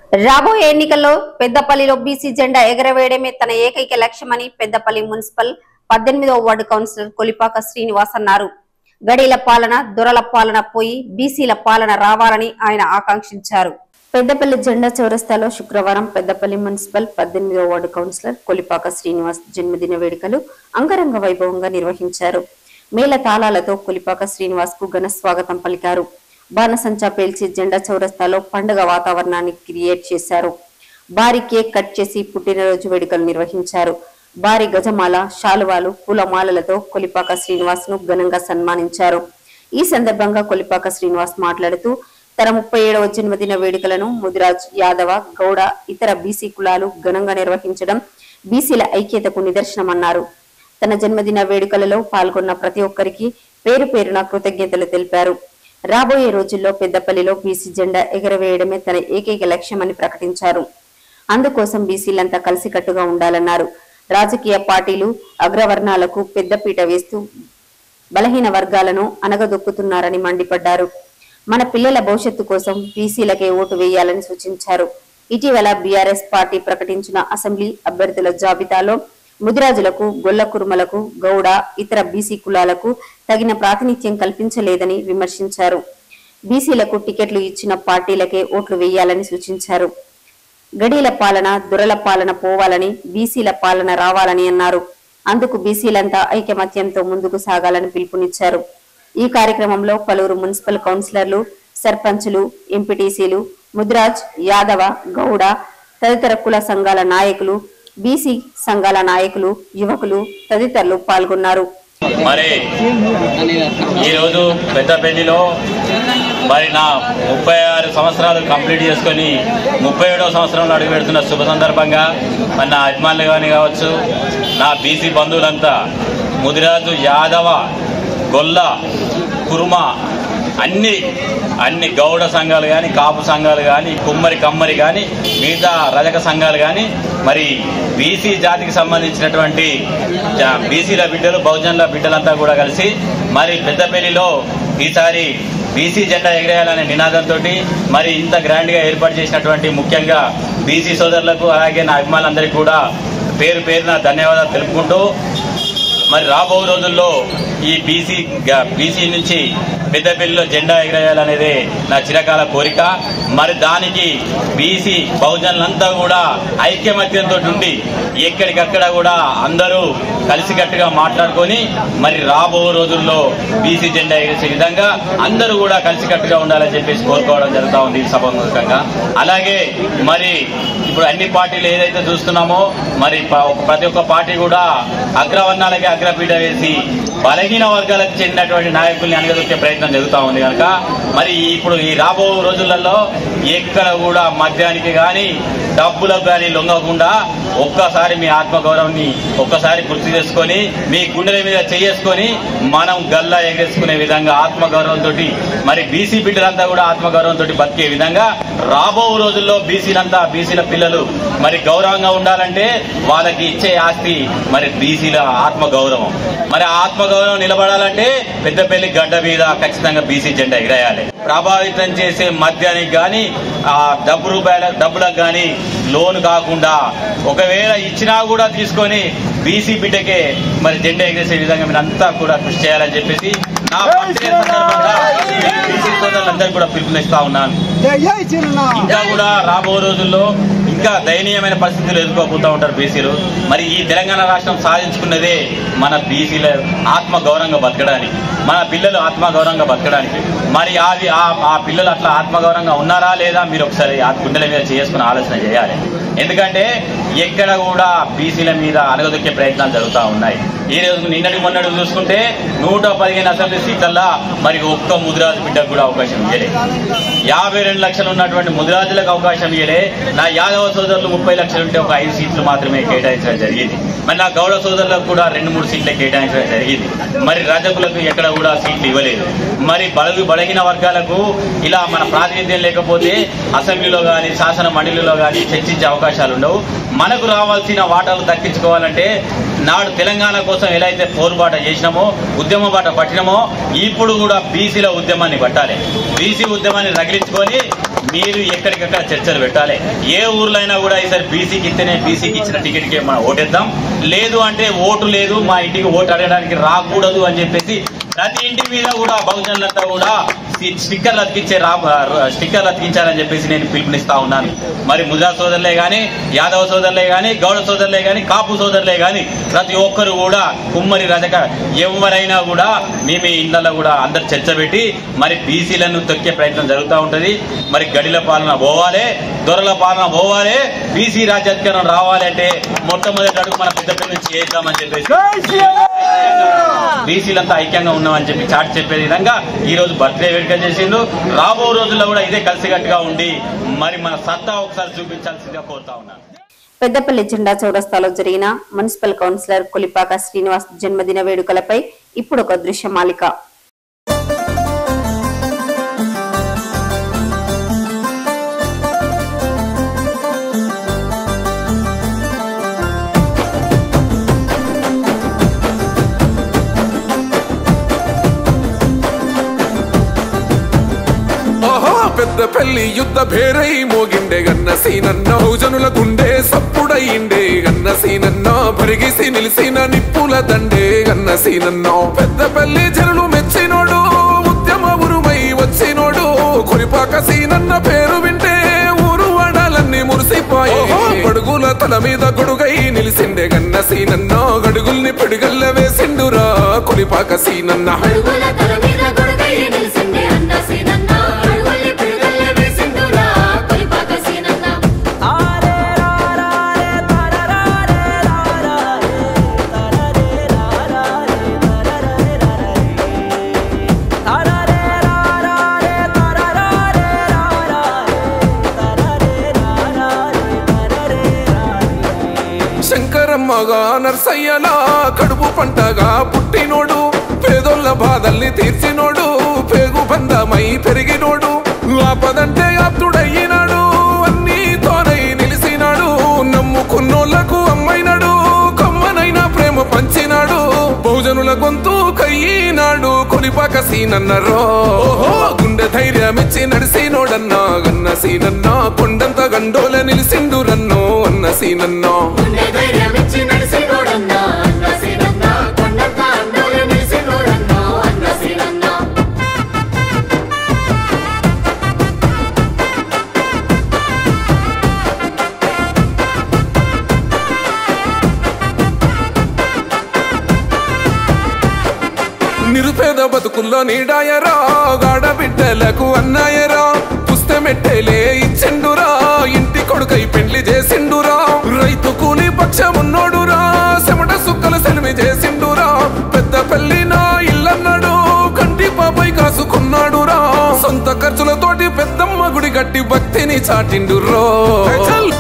రాబోయే ఎన్నికల్లో పెద్దపల్లిలో బీసీ జెండా ఎగరవేయడమే తన ఏకైక లక్ష్యమని పెద్దపల్లి మున్సిపల్ పద్దెనిమిదవ వార్డు కౌన్సిలర్ కొలిపాక శ్రీనివాస్ అన్నారు గడీల పాలన దొరల పాలన పోయి బీసీల పాలన రావాలని ఆయన ఆకాంక్షించారు పెద్దపల్లి జెండా చౌరస్తాలో శుక్రవారం పెద్దపల్లి మున్సిపల్ పద్దెనిమిదవ వార్డు కౌన్సిలర్ కొలిపాక శ్రీనివాస్ జన్మదిన వేడుకలు అంగరంగ వైభవంగా నిర్వహించారు మేళ తాళాలతో కొలిపాక శ్రీనివాస్ కు ఘన స్వాగతం పలికారు బాణసంచా పేల్చి జెండా చౌరస్తాలో పండుగ వాతావరణాన్ని క్రియేట్ చేశారు భారీ కేక్ కట్ చేసి పుట్టినరోజు వేడుకలు నిర్వహించారు భారీ గజమాల శాలువాలు పూలమాలలతో కొలిపాక శ్రీనివాస్ ను ఘనంగా సన్మానించారు ఈ సందర్భంగా కొలిపాక శ్రీనివాస్ మాట్లాడుతూ తన ముప్పై ఏడవ జన్మదిన వేడుకలను ముదిరాజ్ యాదవ గౌడ ఇతర బీసీ కులాలు ఘనంగా నిర్వహించడం బీసీల ఐక్యతకు నిదర్శనమన్నారు తన జన్మదిన వేడుకలలో పాల్గొన్న ప్రతి ఒక్కరికి పేరు పేరున కృతజ్ఞతలు తెలిపారు రాబోయే రోజుల్లో పెద్దపల్లిలో బీసీ జెండా ఎగరవేయడమే తన ఏకైక లక్ష్యమని ప్రకటించారు అందుకోసం బీసీలంతా కలిసికట్టుగా ఉండాలన్నారు రాజకీయ పార్టీలు అగ్రవర్ణాలకు పెద్దపీట వేస్తూ బలహీన వర్గాలను అనగదొక్కుతున్నారని మండిపడ్డారు మన పిల్లల భవిష్యత్తు కోసం బీసీలకే ఓటు వేయాలని సూచించారు ఇటీవల బీఆర్ఎస్ పార్టీ ప్రకటించిన అసెంబ్లీ అభ్యర్థుల జాబితాలో ముదిరాజులకు గొల్ల కురుమలకు గౌడ ఇతర బీసీ కులాలకు తగిన ప్రాతినిధ్యం కల్పించలేదని విమర్శించారు బీసీలకు టికెట్లు ఇచ్చిన పార్టీలకే ఓట్లు వేయాలని సూచించారు గడీల పాలన దొరల పాలన పోవాలని బీసీల పాలన రావాలని అన్నారు అందుకు బీసీలంతా ఐకమత్యంతో ముందుకు సాగాలని పిలుపునిచ్చారు ఈ కార్యక్రమంలో పలువురు మున్సిపల్ కౌన్సిలర్లు సర్పంచులు ఎంపీటీసీలు ముద్రాజ్ యాదవ గౌడ తదితర కుల సంఘాల నాయకులు బీసీ సంఘాల నాయకులు యువకులు తదితరులు పాల్గొన్నారు మరి ఈరోజు పెద్దపల్లిలో మరి నా ముప్పై ఆరు సంవత్సరాలు కంప్లీట్ చేసుకొని ముప్పై ఏడవ సంవత్సరంలో అడుగు పెడుతున్న శుభ సందర్భంగా మరి నా అభిమానులు కానీ కావచ్చు నా బీసీ బంధువులంతా ముదిరాజు యాదవ గొల్ల కురుమ అన్ని అన్ని గౌడ సంఘాలు కానీ కాపు సంఘాలు కానీ కుమ్మరి కమ్మరి కానీ మిగతా రజక సంఘాలు కానీ మరి బీసీ జాతికి సంబంధించినటువంటి జా- బీసీల బిడ్డలు బహుజనుల బిడ్డలంతా కూడా కలిసి మరి పెద్దపల్లిలో ఈసారి బీసీ జెండా ఎగిరేయాలనే నినాదంతో మరి ఇంత గ్రాండ్గా ఏర్పాటు చేసినటువంటి ముఖ్యంగా బీసీ సోదరులకు అలాగే నా అభిమానులందరికీ కూడా పేరు పేరున ధన్యవాదాలు తెలుపుకుంటూ మరి రాబో రోజుల్లో ఈ బీసీ బీసీ నుంచి పెద్దపల్లిలో జెండా ఎగరేయాలనేదే నా చిరకాల కోరిక మరి దానికి బీసీ బహుజనులంతా కూడా ఐక్యమత్యంతో ఉండి ఎక్కడికక్కడ కూడా అందరూ కలిసికట్టుగా మాట్లాడుకొని మరి రాబో రోజుల్లో బీసీ జెండా ఎగరేసే విధంగా అందరూ కూడా కలిసికట్టుగా ఉండాలని చెప్పేసి కోరుకోవడం జరుగుతూ ఉంది ఈ సభాముఖంగా అలాగే మరి ఇప్పుడు అన్ని పార్టీలు ఏదైతే చూస్తున్నామో మరి ప- ప్రతి ఒక్క పార్టీ కూడా అగ్రవర్ణాలకి అగ్రపీఠ వేసి బలహీన వర్గాలకు చెందినటువంటి నాయకుల్ని అనగదొక్కే ప్రయత్నం జరుగుతూ ఉంది కనుక మరి ఇప్పుడు ఈ రాబో రోజులలో ఎక్కడ కూడా మద్యానికి కానీ డబ్బులకు కానీ లొంగకుండా ఒక్కసారి మీ ఆత్మగౌరవాన్ని ఒక్కసారి గుర్తు చేసుకొని మీ గుండెల మీద చేసుకొని మనం గల్లా ఎగరేసుకునే విధంగా ఆత్మగౌరవంతో మరి బీసీ బిడ్డలంతా కూడా ఆత్మగౌరవంతో బతికే విధంగా రాబో రోజుల్లో బీసీలంతా బీసీల పిల్లలు మరి గౌరవంగా ఉండాలంటే వాళ్ళకి ఇచ్చే ఆస్తి మరి బీసీల ఆత్మగౌరవం మరి ఆ ఆత్మగౌరవం నిలబడాలంటే పెద్దపల్లి గడ్డ మీద ఖచ్చితంగా బీసీ జెండా ఎగరేయాలి ప్రభావితం చేసే మద్యానికి కానీ ఆ డబ్బు రూపాయల డబ్బులకు కానీ లోన్ కాకుండా ఒకవేళ ఇచ్చినా కూడా తీసుకొని బీసీ బిడ్డకే మరి జెండా ఎగరేసే విధంగా మీరు అంతా కూడా కృషి చేయాలని చెప్పేసి నా పండుగ సందర్భంగా బీసీ సోదరులందరికీ కూడా పిలుపునిస్తా ఉన్నాను ఇంకా కూడా రాబో రోజుల్లో ఇంకా దయనీయమైన పరిస్థితులు ఎదుర్కోబోతూ ఉంటారు బీసీలు మరి ఈ తెలంగాణ రాష్ట్రం సాధించుకున్నదే మన బీసీల ఆత్మ గౌరవంగా బతకడానికి మన పిల్లలు ఆత్మ గౌరవంగా బతకడానికి మరి అవి ఆ- ఆ పిల్లలు అట్లా ఆత్మ గౌరవంగా ఉన్నారా లేదా మీరు ఒకసారి ఆ గుండెల మీద చేసుకుని ఆలోచన చేయాలి ఎందుకంటే ఎక్కడ కూడా బీసీల మీద అనగదొక్కే ప్రయత్నాలు జరుగుతూ ఉన్నాయి ఈ రోజు నిన్నటి మొన్నటి చూసుకుంటే నూట పదిహేను అసెంబ్లీ సీట్లల్లా మరి ఒక్క ముదిరాజు బిడ్డకు కూడా అవకాశం ఇవ్వలే యాభై రెండు లక్షలు ఉన్నటువంటి ముదిరాజులకు అవకాశం ఇవ్వలే నా యాదవ సోదరులు ముప్పై లక్షలు ఉంటే ఒక ఐదు సీట్లు మాత్రమే కేటాయించడం జరిగింది మరి నా గౌడ సోదరులకు కూడా రెండు మూడు సీట్లే కేటాయించడం జరిగింది మరి రజకులకు ఎక్కడ కూడా సీట్లు ఇవ్వలేదు మరి బలగు బలహీన వర్గాలకు ఇలా మన ప్రాతినిధ్యం లేకపోతే అసెంబ్లీలో కానీ శాసన మండలిలో కానీ చర్చించే అవకాశాలు ఉండవు మనకు రావాల్సిన వాటాలు దక్కించుకోవాలంటే నాడు తెలంగాణ కోసం ఎలా అయితే పోరుబాట చేసినామో ఉద్యమ బాట పట్టినామో ఇప్పుడు కూడా బీసీల ఉద్యమాన్ని పట్టాలి బీసీ ఉద్యమాన్ని రగిలించుకొని మీరు ఎక్కడికక్కడ చర్చలు పెట్టాలి ఏ ఊర్లో అయినా కూడా ఈసారి బీసీకి ఇస్తేనే బీసీకి ఇచ్చిన టికెట్కి మనం ఓటేద్దాం లేదు అంటే ఓటు లేదు మా ఇంటికి ఓటు అడగడానికి రాకూడదు అని చెప్పేసి ప్రతి ఇంటి మీద కూడా బహుజనులంతా కూడా స్టి- స్టిక్కర్లు అతికించే రా స్టిక్కర్లు అతికించాలని చెప్పేసి నేను పిలుపునిస్తా ఉన్నాను మరి ముజా సోదరులే గాని యాదవ సోదరులే గాని గౌడ సోదరులే గాని కాపు సోదరులే గాని ప్రతి ఒక్కరు కూడా కుమ్మరి రజక ఎవరైనా కూడా మీ మీ ఇళ్లలో కూడా అందరు చర్చ పెట్టి మరి బీసీలను తొక్కే ప్రయత్నం జరుగుతూ ఉంటది మరి గడిల పాలన పోవాలి దొరల పాలన పోవాలి బీసీ రాజ్యాధికారం రావాలి అంటే మొట్టమొదటి అడుగు మన పెద్దపల్లి నుంచి చేద్దామని చెప్పేసి బీసీలంతా ఐక్యంగా ఉన్నామని చెప్పి చాటి చెప్పే విధంగా ఈ రోజు బర్త్డే వేడుక చేసిండు రాబో రోజుల్లో కూడా ఇదే కలిసికట్టుగా ఉండి మరి మన సత్తా ఒకసారి చూపించాల్సిందిగా కోరుతా ఉన్నాను పెద్దపల్లి జెండా చౌరస్తాలో జరిగిన మున్సిపల్ కౌన్సిలర్ కొలిపాక శ్రీనివాస్ జన్మదిన వేడుకలపై ఇప్పుడు ఒక దృశ్యమాలిక ఆహా పెద్ద పెళ్లి యుద్ధ భేరై మోగిండే గన్న సీనన్న భోజనుల గుండె సప్పుడయిండే గన్న సీనన్న పరిగిసి నిలిసిన నిప్పుల దండే గన్న సీనన్న పెద్ద పెళ్లి జనులు మెచ్చినోడు ఉద్యమ ఉరుమై వచ్చినోడు కొరిపాక సీనన్న పేరు వింటే ఊరు వడాలన్నీ మురిసిపోయి గడుగుల తల మీద గొడుగై నిలిసిండే గన్న సీనన్న గడుగుల్ని పిడుగల్ల వేసిండురా కొలిపాక సీనన్న అడుగుల తల మీద గొడుగై నిలిసిండే అన్న సీనన్న అడుగుల్ని పిడుగల్లే వేసిండురా కొలిపాక సీనన్న శంకరమ్మగా నర్సయ్యలా కడుపు పంటగా పుట్టినోడు పేదోళ్ళ బాధల్ని తీర్చినోడు పేగు బంధమై పెరిగినోడు ఆపదంటే ఆప్తుడయ్యినాడు అన్నీ తోనై నిలిసినాడు నమ్ముకున్నోళ్లకు అమ్మైనాడు కమ్మనైన ప్రేమ పంచినాడు బహుజనుల గొంతు కయ్యినాడు కొలిపాక సీనన్నరో ఓహో గుండె ధైర్యమిచ్చి నడిసినోడన్నా గన్న సీనన్నా కొండంత గండోల నిలిసిండు రన్నో అన్న సీనన్నా గుండె ధైర్యమిచ్చి నడిసినోడన్న అన్న సీనన్న కొండంత అండోలే నిలిసినోడన్న అన్న సీనన్న నిరుపేద బతుకుల్లో నీడాయరా గాడ బిడ్డలకు అన్నాయరా పుస్తమెట్టెలే ఇచ్చిండురా ఇంటి కొడుకై పెండ్లి చేసిండురా రైతు కూలి పక్షమున్నోడురా చెమట సుక్కలు సెలిమి చేసిండురా పెద్ద పెళ్లి నా ఇల్లన్నాడు కంటి పాపై కాసుకున్నాడురా సొంత ఖర్చులతోటి పెద్దమ్మ గుడి గట్టి భక్తిని చాటిండురో చల్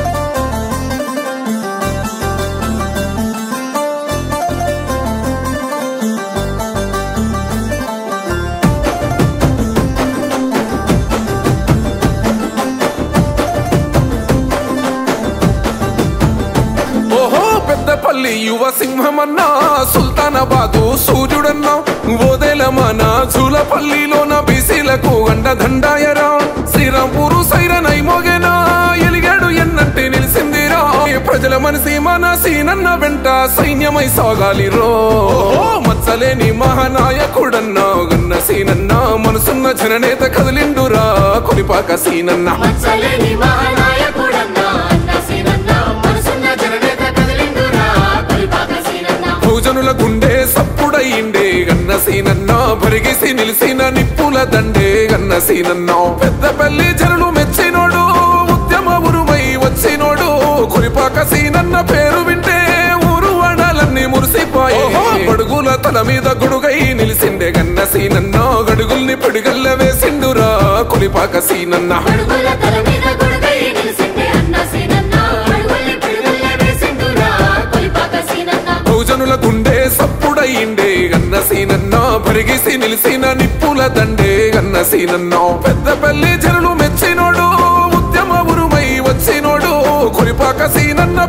ఓహో పెద్దపల్లి యువ సింహమన్నా సుల్తానాబాదు సూర్యుడన్నా ఓదెలమాన జూలపల్లిలోన బీసీలకు అండదండాయరా శ్రీరాంపూరు సైరనై మోగేనా ఎలిగాడు ఎన్నంటే నిలిసిందిరా ఈ ప్రజల మనసి మన సీనన్న వెంట సైన్యమై సాగాలిరో ఓహో మచ్చలేని మహానాయకుడన్నా గన్న సీనన్న మనసున్న జననేత కదిలిండురా కొలిపాక సీనన్న మచ్చలేని మహానాయకుడన్న అన్న సీనన్న మనసున్న జననేత కదిలిండురా కొలిపాక సీనన్న భోజనుల గుండె సప్పుడయిండే గన్న సీనన్న పరిగిసి నిలిసిన నిప్పుల దండే గన్న సీనన్న పెద్ద పెళ్లి జనులు మెచ్చినోడు ఉద్యమ ఉరుమై వచ్చినోడు కురిపాక సీనన్న పేరు వింటే ఊరు వడాలన్నీ మురిసిపోయి గడుగుల తల మీద గొడుగై నిలిసిండే గన్న సీనన్న గడుగుల్ని పిడుగల్ల వేసిండురా కులిపాక సీనన్న అడుగుల తల మీద గొడుగై నిలిసిండే అన్న సీనన్న అడుగుల్ని పిడుగల్లే వేసిండురా కొలిపాక సీనన్న భోజనుల గుండె సప్పుడయిండే గన్న సీనన్న పరిగిసి నిలిసిన నిప్పుల దండే గన్న సీనన్న పెద్ద పెళ్లి జనులు మెచ్చినోడు ఉద్యమ ఉరుమై వచ్చినోడు కొరిపాక సీనన్న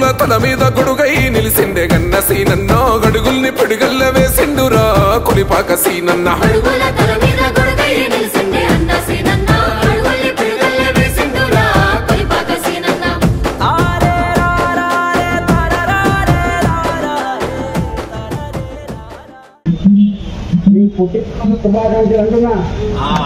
తల మీద గొడుగై నిలిసిండే గన్న సీనన్న గడుగుల్ని పిడుగల్ల వేసిండురా కొలిపాక సీనన్న అడుగుల తల మీద గొడుగై నిలిసిండే అన్న సీనన్న అడుగుల్ని పిడుగల్లే వేసిండురా కొలిపాక సీనన్న మీ పుట్టిన శుభాకాంక్షలు అంటున్నా